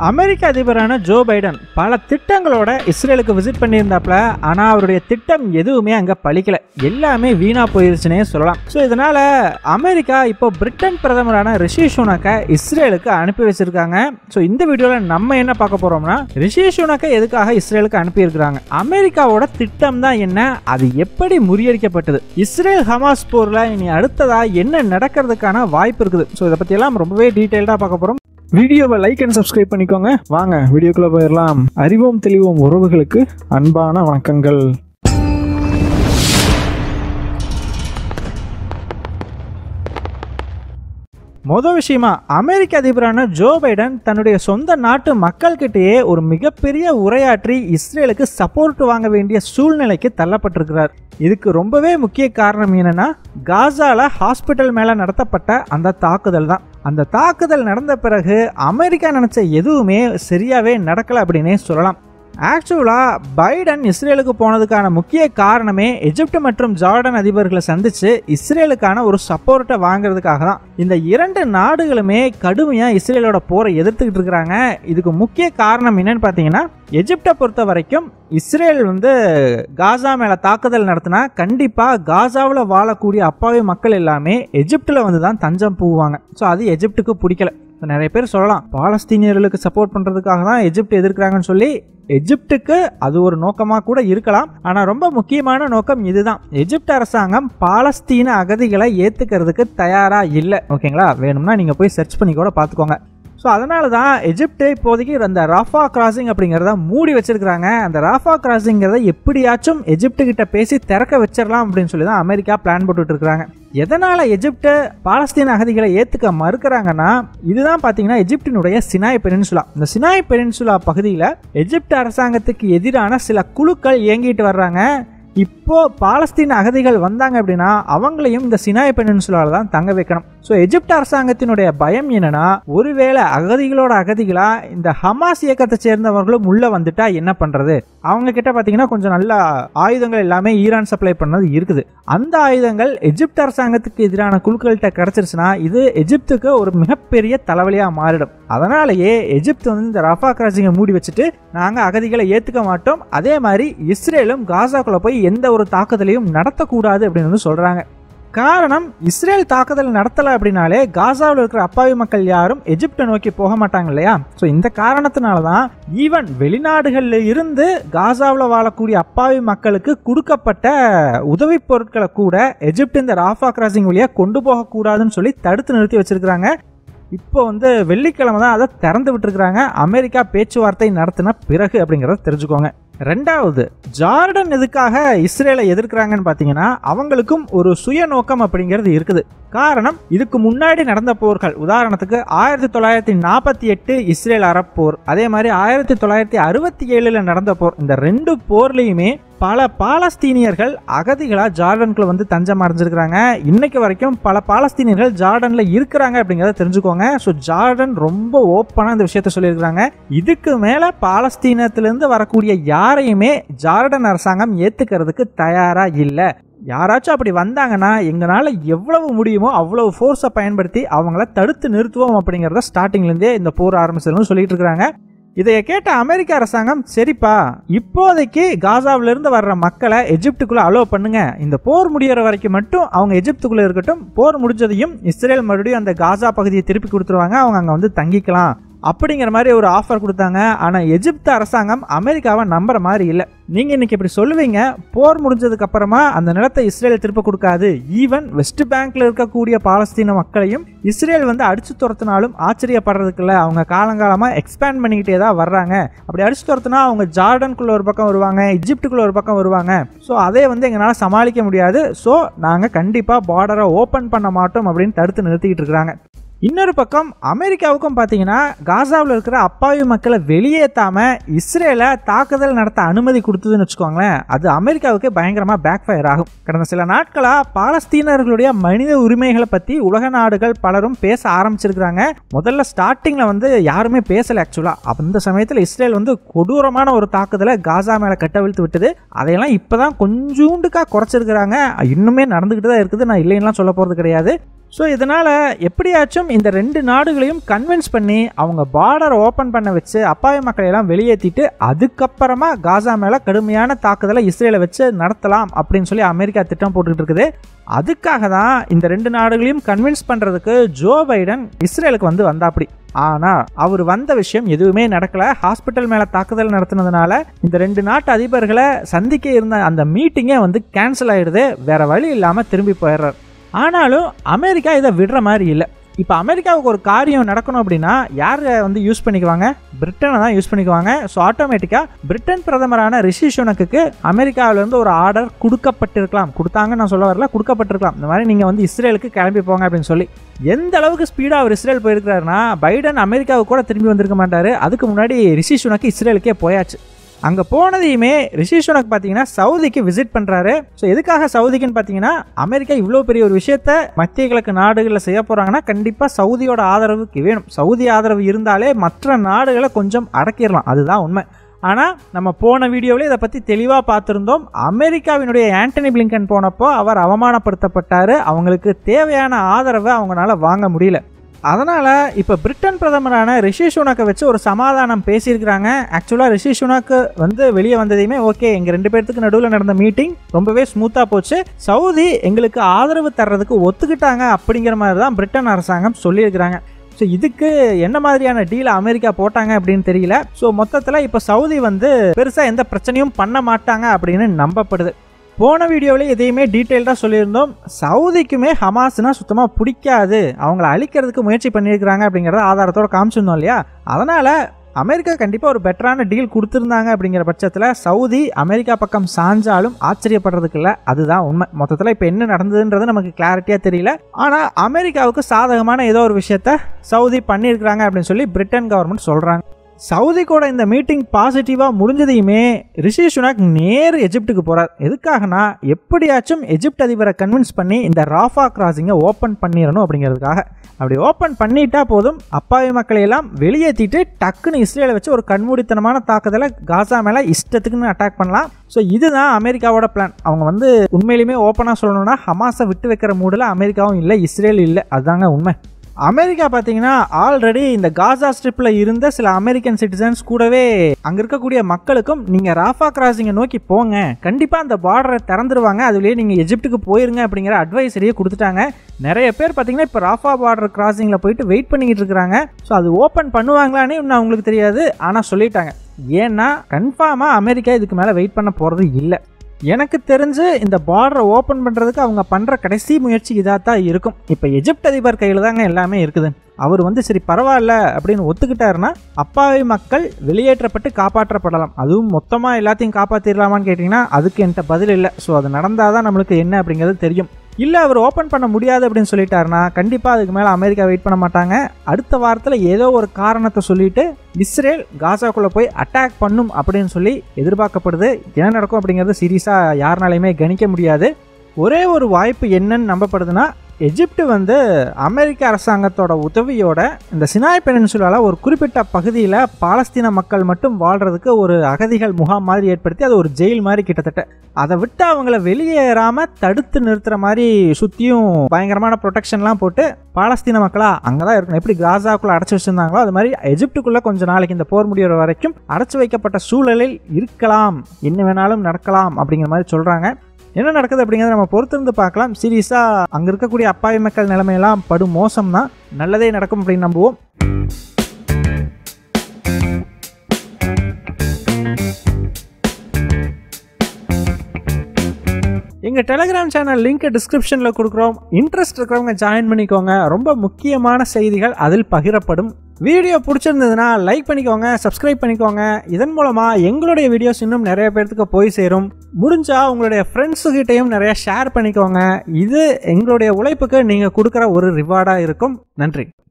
அமெரிக்க அதிபரான Joe Biden பல திட்டங்களோட இஸ்ரேலுக்கு visit பண்ணியிருந்தாப்ல ஆனால் அவருடைய திட்டம் எதுவுமே அங்கே பலிக்கல எல்லாமே வீணா போயிருச்சுனே சொல்லலாம் ஸோ இதனால அமெரிக்கா இப்போ பிரிட்டன் பிரதமரான ரிஷி சுனக்கை இஸ்ரேலுக்கு அனுப்பி வச்சிருக்காங்க ஸோ இந்த வீடியோவில் நம்ம என்ன பார்க்க போறோம்னா ரிஷி சுனக்கை எதுக்காக இஸ்ரேலுக்கு அனுப்பியிருக்கிறாங்க அமெரிக்காவோட திட்டம் தான் என்ன அது எப்படி முறியடிக்கப்பட்டது இஸ்ரேல் ஹமாஸ் போர்ல இனி அடுத்ததா என்ன நடக்கிறதுக்கான வாய்ப்பு இருக்குது ஸோ இதை பற்றியெல்லாம் ரொம்பவே டீட்டெயில்டாக பார்க்க போகிறோம் வீடியோவை லைக் அண்ட் சப்ஸ்கிரைப் பண்ணிக்கோங்க வாங்க வீடியோக்குள்ள போயிடலாம் அறிவோம் தெளிவோம் உறவுகளுக்கு அன்பான வணக்கங்கள் மொதல் விஷயமா அமெரிக்க அதிபரான ஜோ பைடன் தன்னுடைய சொந்த நாட்டு மக்கள்கிட்டயே ஒரு மிகப்பெரிய உரையாற்றி இஸ்ரேலுக்கு சப்போர்ட் வாங்க வேண்டிய சூழ்நிலைக்கு தள்ளப்பட்டிருக்கிறார் இதுக்கு ரொம்பவே முக்கிய காரணம் என்னன்னா காசால ஹாஸ்பிட்டல் மேல நடத்தப்பட்ட அந்த தாக்குதல் தான் அந்த தாக்குதல் நடந்த பிறகு அமெரிக்கா நினைச்ச எதுவுமே சரியாவே நடக்கல அப்படின்னே சொல்லலாம் ஆக்சுவலாக பைடன் இஸ்ரேலுக்கு போனதுக்கான முக்கிய காரணமே எஜிப்ட் மற்றும் ஜார்டன் அதிபர்களை சந்தித்து இஸ்ரேலுக்கான ஒரு சப்போர்ட்டை வாங்குறதுக்காக தான் இந்த இரண்டு நாடுகளுமே கடுமையாக இஸ்ரேலோட போரை எதிர்த்துக்கிட்டு இருக்கிறாங்க இதுக்கு முக்கிய காரணம் என்னன்னு பார்த்தீங்கன்னா எஜிப்டை பொறுத்த வரைக்கும் இஸ்ரேல் வந்து காசா மேலே தாக்குதல் நடத்தினா கண்டிப்பாக காசாவில் வாழக்கூடிய அப்பாவி மக்கள் எல்லாமே எஜிப்டில் வந்து தான் தஞ்சம் பூவாங்க ஸோ அது எஜிப்டுக்கு பிடிக்கல இப்போ நிறைய பேர் சொல்லலாம் பாலஸ்தீனியர்களுக்கு சப்போர்ட் பண்ணுறதுக்காக தான் எஜிப்ட் எதிர்க்கிறாங்கன்னு சொல்லி எஜிப்டுக்கு அது ஒரு நோக்கமாக கூட இருக்கலாம் ஆனால் ரொம்ப முக்கியமான நோக்கம் இதுதான் எஜிப்ட் அரசாங்கம் பாலஸ்தீன அகதிகளை ஏற்றுக்கிறதுக்கு தயாராக இல்லை ஓகேங்களா வேணும்னா நீங்கள் போய் சர்ச் பண்ணி கூட பார்த்துக்கோங்க ஸோ அதனால தான் எஜிப்டு இப்போதைக்கு அந்த ராஃபா கிராசிங் அப்படிங்கிறத மூடி வச்சிருக்கிறாங்க அந்த ராஃபா கிராசிங்கிறத எப்படியாச்சும் எஜிப்டு கிட்ட பேசி திறக்க வச்சிடலாம் அப்படின்னு சொல்லி தான் அமெரிக்கா பிளான் போட்டுட்டு இருக்காங்க எதனால் எஜிப்டு பாலஸ்தீன அகதிகளை ஏற்றுக்க மறுக்கிறாங்கன்னா இதுதான் பார்த்தீங்கன்னா எஜிப்டினுடைய சினாய் பெனின்சுலா இந்த சினாய் பெனின்சுலா பகுதியில் எஜிப்ட் அரசாங்கத்துக்கு எதிரான சில குழுக்கள் இயங்கிட்டு வர்றாங்க இப்போ பாலஸ்தீன அகதிகள் வந்தாங்க அப்படின்னா அவங்களையும் இந்த சினாய் பெனின்சுலால தான் தங்க வைக்கணும் ஸோ எஜிப்ட் அரசாங்கத்தினுடைய பயம் என்னன்னா ஒருவேளை அகதிகளோட அகதிகளா இந்த ஹமாஸ் இயக்கத்தை சேர்ந்தவர்களும் உள்ள வந்துட்டா என்ன பண்றது அவங்க கிட்ட பார்த்தீங்கன்னா கொஞ்சம் நல்ல ஆயுதங்கள் எல்லாமே ஈரான் சப்ளை பண்ணது இருக்குது அந்த ஆயுதங்கள் எஜிப்ட் அரசாங்கத்துக்கு எதிரான குழுக்கள்கிட்ட கிடைச்சிருச்சுன்னா இது எஜிப்துக்கு ஒரு மிகப்பெரிய தலைவலியாக மாறிடும் அதனாலேயே எஜிப்த் வந்து இந்த ரஃபா கிராசிங்கை மூடி வச்சுட்டு நாங்கள் அகதிகளை ஏற்றுக்க மாட்டோம் அதே மாதிரி இஸ்ரேலும் காசாக்குள்ளே போய் எந்த ஒரு தாக்குதலையும் நடத்தக்கூடாது அப்படின்னு வந்து சொல்கிறாங்க காரணம் இஸ்ரேல் தாக்குதல் நடத்தலை அப்படின்னாலே காசாவில் இருக்கிற அப்பாவி மக்கள் யாரும் எஜிப்டை நோக்கி போக மாட்டாங்க இல்லையா ஸோ இந்த காரணத்தினால தான் ஈவன் வெளிநாடுகளில் இருந்து காசாவில் வாழக்கூடிய அப்பாவி மக்களுக்கு கொடுக்கப்பட்ட உதவி பொருட்களை கூட எஜிப்ட் இந்த ராஃபா கிராசிங் வழியாக கொண்டு போகக்கூடாதுன்னு சொல்லி தடுத்து நிறுத்தி வச்சிருக்கிறாங்க இப்போ வந்து வெள்ளிக்கிழமை தான் அதை திறந்து விட்டுருக்குறாங்க அமெரிக்கா பேச்சுவார்த்தை நடத்தின பிறகு அப்படிங்கிறத தெரிஞ்சுக்கோங்க ரெண்டாவது ஜார்டன் எதுக்காக இஸ்ரேலை எதிர்க்கிறாங்கன்னு பார்த்தீங்கன்னா அவங்களுக்கும் ஒரு சுயநோக்கம் அப்படிங்கிறது இருக்குது காரணம் இதுக்கு முன்னாடி நடந்த போர்கள் உதாரணத்துக்கு ஆயிரத்தி தொள்ளாயிரத்தி நாற்பத்தி எட்டு இஸ்ரேல் அரப் போர் அதே மாதிரி ஆயிரத்தி தொள்ளாயிரத்தி அறுபத்தி ஏழில் நடந்த போர் இந்த ரெண்டு போர்லேயுமே பல பாலஸ்தீனியர்கள் அகதிகளா ஜார்டனுக்குள்ள வந்து தஞ்சம் அடைஞ்சிருக்கிறாங்க இன்னைக்கு வரைக்கும் பல பாலஸ்தீனியர்கள் ஜார்டன்ல இருக்கிறாங்க அப்படிங்கிறத தெரிஞ்சுக்கோங்க ஸோ ஜார்டன் ரொம்ப ஓப்பனாக இந்த விஷயத்த சொல்லியிருக்கிறாங்க இதுக்கு மேல பாலஸ்தீனத்திலிருந்து வரக்கூடிய யாரையுமே ஜார்டன் அரசாங்கம் ஏத்துக்கிறதுக்கு தயாரா இல்லை யாராச்சும் அப்படி வந்தாங்கன்னா எங்களால் எவ்வளவு முடியுமோ அவ்வளவு ஃபோர்ஸை பயன்படுத்தி அவங்கள தடுத்து நிறுத்துவோம் அப்படிங்கிறத ஸ்டார்டிங்லேருந்தே இந்த போர் ஆரம்பிச்சதுன்னு சொல்லிட்டு இருக்கிறாங்க இதைய கேட்ட அமெரிக்க அரசாங்கம் சரிப்பா இப்போதைக்கு காசாவிலிருந்து வர்ற மக்களை எஜிப்டுக்குள்ள அலோவ் பண்ணுங்க இந்த போர் முடியிற வரைக்கும் மட்டும் அவங்க எஜிப்துக்குள்ள இருக்கட்டும் போர் முடிஞ்சதையும் இஸ்ரேல் மறுபடியும் அந்த காசா பகுதியை திருப்பி கொடுத்துருவாங்க அவங்க அங்கே வந்து தங்கிக்கலாம் அப்படிங்கிற மாதிரி ஒரு ஆஃபர் கொடுத்தாங்க ஆனால் எஜிப்து அரசாங்கம் அமெரிக்காவை நம்புற மாதிரி இல்லை நீங்கள் இன்னைக்கு இப்படி சொல்லுவீங்க போர் முடிஞ்சதுக்கு அப்புறமா அந்த நிலத்தை இஸ்ரேல் திருப்ப கொடுக்காது ஈவன் வெஸ்ட் பேங்க்ல இருக்கக்கூடிய பாலஸ்தீன மக்களையும் இஸ்ரேல் வந்து அடிச்சு துரத்தினாலும் ஆச்சரியப்படுறதுக்குள்ள அவங்க காலங்காலமாக எக்ஸ்பேண்ட் பண்ணிக்கிட்டே தான் வர்றாங்க அப்படி அடிச்சு துரத்துனா அவங்க ஜார்டனுக்குள்ள ஒரு பக்கம் வருவாங்க இஜிப்டுக்குள்ள ஒரு பக்கம் வருவாங்க ஸோ அதே வந்து எங்களால் சமாளிக்க முடியாது ஸோ நாங்கள் கண்டிப்பாக பார்டரை ஓப்பன் பண்ண மாட்டோம் அப்படின்னு தடுத்து நிறுத்திக்கிட்டு இருக்கிறாங்க இன்னொரு பக்கம் அமெரிக்காவுக்கும் பார்த்தீங்கன்னா காசாவில் இருக்கிற அப்பாவி மக்களை வெளியேற்றாம இஸ்ரேலை தாக்குதல் நடத்த அனுமதி கொடுத்ததுன்னு வச்சுக்கோங்களேன் அது அமெரிக்காவுக்கு பயங்கரமாக பேக் ஃபயர் ஆகும் கடந்த சில நாட்களாக பாலஸ்தீனர்களுடைய மனித உரிமைகளை பற்றி உலக நாடுகள் பலரும் பேச ஆரம்பிச்சிருக்கிறாங்க முதல்ல ஸ்டார்டிங்கில் வந்து யாருமே பேசலை ஆக்சுவலாக அந்த சமயத்தில் இஸ்ரேல் வந்து கொடூரமான ஒரு தாக்குதலை காசா மேலே கட்டவிழ்த்து விட்டது அதையெல்லாம் இப்போ தான் கொஞ்சூண்டுக்கா குறைச்சிருக்கிறாங்க இன்னுமே நடந்துக்கிட்டு தான் இருக்குது நான் இல்லைன்னா சொல்ல போகிறது கிடையாது ஸோ இதனால் எப்படியாச்சும் இந்த ரெண்டு நாடுகளையும் கன்வின்ஸ் பண்ணி அவங்க பார்டரை ஓப்பன் பண்ண வச்சு அப்பாவி மக்களை எல்லாம் வெளியேற்றிட்டு அதுக்கப்புறமா காசா மேலே கடுமையான தாக்குதலை இஸ்ரேலை வச்சு நடத்தலாம் அப்படின்னு சொல்லி அமெரிக்கா திட்டம் போட்டுக்கிட்டு இருக்குது அதுக்காக தான் இந்த ரெண்டு நாடுகளையும் கன்வின்ஸ் பண்ணுறதுக்கு ஜோ பைடன் இஸ்ரேலுக்கு வந்து வந்தாப்படி ஆனால் அவர் வந்த விஷயம் எதுவுமே நடக்கல ஹாஸ்பிட்டல் மேலே தாக்குதல் நடத்தினதுனால இந்த ரெண்டு நாட்டு அதிபர்களை சந்திக்க இருந்த அந்த மீட்டிங்கே வந்து கேன்சல் ஆயிடுது வேற வழி இல்லாமல் திரும்பி போயிடுறார் ஆனாலும் அமெரிக்கா இதை விடுற மாதிரி இல்லை இப்போ அமெரிக்காவுக்கு ஒரு காரியம் நடக்கணும் அப்படின்னா யார் வந்து யூஸ் பண்ணிக்குவாங்க பிரிட்டனை தான் யூஸ் பண்ணிக்குவாங்க ஸோ ஆட்டோமேட்டிக்காக பிரிட்டன் பிரதமரான ரிஷி சுனக்குக்கு அமெரிக்காவிலேருந்து ஒரு ஆர்டர் கொடுக்கப்பட்டிருக்கலாம் கொடுத்தாங்கன்னு நான் சொல்ல வரல கொடுக்கப்பட்டிருக்கலாம் இந்த மாதிரி நீங்கள் வந்து இஸ்ரேலுக்கு கிளம்பி போங்க அப்படின்னு சொல்லி எந்த அளவுக்கு ஸ்பீடாக அவர் இஸ்ரேல் போயிருக்கிறாருன்னா பைடன் அமெரிக்காவுக்கு கூட திரும்பி வந்திருக்க மாட்டார் அதுக்கு முன்னாடி ரிஷி சுனக்கு இஸ்ரேலுக்கே போயாச்சு அங்கே போனதையுமே ரிஷி சுனக் பார்த்தீங்கன்னா சவுதிக்கு விசிட் பண்ணுறாரு ஸோ எதுக்காக சவுதிக்குன்னு பார்த்தீங்கன்னா அமெரிக்கா இவ்வளோ பெரிய ஒரு விஷயத்த மத்திய கிழக்கு நாடுகளில் செய்ய போகிறாங்கன்னா கண்டிப்பாக சவுதியோட ஆதரவுக்கு வேணும் சவுதி ஆதரவு இருந்தாலே மற்ற நாடுகளை கொஞ்சம் அடக்கிடலாம் அதுதான் உண்மை ஆனால் நம்ம போன வீடியோவில் இதை பற்றி தெளிவாக பார்த்துருந்தோம் அமெரிக்காவினுடைய ஆண்டனி பிளிங்கன் போனப்போ அவர் அவமானப்படுத்தப்பட்டார் அவங்களுக்கு தேவையான ஆதரவை அவங்களால வாங்க முடியல அதனால் இப்போ பிரிட்டன் பிரதமரான ரிஷி சுனாக்கை வச்சு ஒரு சமாதானம் பேசியிருக்கிறாங்க ஆக்சுவலாக ரிஷி சுனாக்கு வந்து வெளியே வந்ததையுமே ஓகே எங்கள் ரெண்டு பேர்த்துக்கு நடுவில் நடந்த மீட்டிங் ரொம்பவே ஸ்மூத்தாக போச்சு சவுதி எங்களுக்கு ஆதரவு தர்றதுக்கு ஒத்துக்கிட்டாங்க அப்படிங்கிற மாதிரி தான் பிரிட்டன் அரசாங்கம் சொல்லியிருக்கிறாங்க ஸோ இதுக்கு என்ன மாதிரியான டீல் அமெரிக்கா போட்டாங்க அப்படின்னு தெரியல ஸோ மொத்தத்தில் இப்போ சவுதி வந்து பெருசாக எந்த பிரச்சனையும் பண்ண மாட்டாங்க அப்படின்னு நம்பப்படுது போன வீடியோவில் எதையுமே டீட்டெயில்டாக சொல்லியிருந்தோம் சவுதிக்குமே ஹமாஸ்னா சுத்தமாக பிடிக்காது அவங்கள அழிக்கிறதுக்கு முயற்சி பண்ணியிருக்கிறாங்க அப்படிங்கிறத ஆதாரத்தோட காமிச்சிருந்தோம் இல்லையா அதனால் அமெரிக்கா கண்டிப்பாக ஒரு பெட்டரான டீல் கொடுத்துருந்தாங்க அப்படிங்கிற பட்சத்தில் சவுதி அமெரிக்கா பக்கம் சாஞ்சாலும் ஆச்சரியப்படுறதுக்கு இல்லை அதுதான் உண்மை மொத்தத்தில் இப்போ என்ன நடந்ததுன்றது நமக்கு கிளாரிட்டியாக தெரியல ஆனால் அமெரிக்காவுக்கு சாதகமான ஏதோ ஒரு விஷயத்த சவுதி பண்ணியிருக்கிறாங்க அப்படின்னு சொல்லி பிரிட்டன் கவர்மெண்ட் சொல்கிறாங்க சவுதி கூட இந்த மீட்டிங் பாசிட்டிவாக முடிஞ்சதையுமே ரிஷி சுனாக் நேர் எஜிப்டுக்கு போகிறார் எதுக்காகனா எப்படியாச்சும் எஜிப்ட் அதிபரை கன்வின்ஸ் பண்ணி இந்த ராஃபா கிராசிங்கை ஓப்பன் பண்ணிடணும் அப்படிங்கிறதுக்காக அப்படி ஓப்பன் பண்ணிட்டா போதும் அப்பாவி மக்களை எல்லாம் வெளியேற்றிட்டு டக்குன்னு இஸ்ரேலை வச்சு ஒரு கண்மூடித்தனமான தாக்குதலை காசா மேலே இஷ்டத்துக்குன்னு அட்டாக் பண்ணலாம் ஸோ இதுதான் அமெரிக்காவோட பிளான் அவங்க வந்து உண்மையிலுமே ஓப்பனாக சொல்லணும்னா ஹமாஸை விட்டு வைக்கிற மூடில் அமெரிக்காவும் இல்லை இஸ்ரேல் இல்லை அதுதாங்க உண்மை அமெரிக்கா பார்த்தீங்கன்னா ஆல்ரெடி இந்த காசா ஸ்ட்ரிப்பில் இருந்த சில அமெரிக்கன் சிட்டிசன்ஸ் கூடவே அங்கே இருக்கக்கூடிய மக்களுக்கும் நீங்கள் ராஃபா கிராசிங்கை நோக்கி போங்க கண்டிப்பாக அந்த பார்டரை திறந்துருவாங்க அதுலேயே நீங்கள் எஜிப்டுக்கு போயிருங்க அப்படிங்கிற அட்வைசரியை கொடுத்துட்டாங்க நிறைய பேர் பார்த்தீங்கன்னா இப்போ ராஃபா பார்டர் கிராசிங்கில் போயிட்டு வெயிட் பண்ணிக்கிட்டு இருக்கிறாங்க ஸோ அது ஓப்பன் பண்ணுவாங்களான்னு இன்னும் அவங்களுக்கு தெரியாது ஆனால் சொல்லிட்டாங்க ஏன்னா கன்ஃபார்மாக அமெரிக்கா இதுக்கு மேலே வெயிட் பண்ண போகிறது இல்லை எனக்கு தெரிஞ்சு இந்த பார்டரை ஓப்பன் பண்ணுறதுக்கு அவங்க பண்ணுற கடைசி முயற்சி இதாக தான் இருக்கும் இப்போ எஜிப்ட் அதிபர் கையில் தாங்க எல்லாமே இருக்குது அவர் வந்து சரி பரவாயில்ல அப்படின்னு ஒத்துக்கிட்டாருன்னா அப்பாவி மக்கள் வெளியேற்றப்பட்டு காப்பாற்றப்படலாம் அதுவும் மொத்தமாக எல்லாத்தையும் காப்பாற்றிடலாமான்னு கேட்டிங்கன்னா அதுக்கு என்கிட்ட பதில் இல்லை ஸோ அது நடந்தால் தான் நம்மளுக்கு என்ன அப்படிங்கிறது தெரியும் இல்லை அவர் ஓப்பன் பண்ண முடியாது அப்படின்னு சொல்லிட்டாருன்னா கண்டிப்பாக அதுக்கு மேலே அமெரிக்கா வெயிட் பண்ண மாட்டாங்க அடுத்த வாரத்தில் ஏதோ ஒரு காரணத்தை சொல்லிட்டு இஸ்ரேல் காசாக்குள்ளே போய் அட்டாக் பண்ணும் அப்படின்னு சொல்லி எதிர்பார்க்கப்படுது என்ன நடக்கும் அப்படிங்கிறது சீரியஸாக யாருனாலையுமே கணிக்க முடியாது ஒரே ஒரு வாய்ப்பு என்னன்னு நம்பப்படுதுன்னா எஜிப்டு வந்து அமெரிக்க அரசாங்கத்தோட உதவியோட இந்த சினாய் பெனின்சுலாவில் ஒரு குறிப்பிட்ட பகுதியில் பாலஸ்தீன மக்கள் மட்டும் வாழ்கிறதுக்கு ஒரு அகதிகள் முகாம் மாதிரி ஏற்படுத்தி அது ஒரு ஜெயில் மாதிரி கிட்டத்தட்ட அதை விட்டு அவங்கள வெளியேறாமல் தடுத்து நிறுத்துற மாதிரி சுற்றியும் பயங்கரமான ப்ரொடெக்ஷன்லாம் போட்டு பாலஸ்தீன மக்களா அங்கே தான் இருக்கணும் எப்படி காசாக்குள்ளே அடைச்சி வச்சுருந்தாங்களோ அது மாதிரி எஜிப்டுக்குள்ளே கொஞ்ச நாளைக்கு இந்த போர் முடிகிற வரைக்கும் அடைச்சி வைக்கப்பட்ட சூழலில் இருக்கலாம் என்ன வேணாலும் நடக்கலாம் அப்படிங்கிற மாதிரி சொல்கிறாங்க என்ன நடக்குது அப்படிங்கிறத நம்ம பொறுத்திருந்து பார்க்கலாம் சீரியஸாக அங்கே இருக்கக்கூடிய அப்பாவி மக்கள் நிலைமையெல்லாம் படு மோசம் தான் நல்லதே நடக்கும் அப்படின்னு நம்புவோம் எங்கள் டெலிகிராம் சேனல் லிங்க் டிஸ்கிரிப்ஷனில் கொடுக்குறோம் இன்ட்ரெஸ்ட் இருக்கிறவங்க ஜாயின் பண்ணிக்கோங்க ரொம்ப முக்கியமான செய்திகள் அதில் பகிரப்படும் வீடியோ பிடிச்சிருந்ததுன்னா லைக் பண்ணிக்கோங்க சப்ஸ்கிரைப் பண்ணிக்கோங்க இதன் மூலமாக எங்களுடைய வீடியோஸ் இன்னும் நிறைய பேர்த்துக்கு போய் சேரும் முடிஞ்சா உங்களுடைய ஃப்ரெண்ட்ஸுக்கிட்டையும் நிறைய ஷேர் பண்ணிக்கோங்க இது எங்களுடைய உழைப்புக்கு நீங்கள் கொடுக்குற ஒரு ரிவார்டாக இருக்கும் நன்றி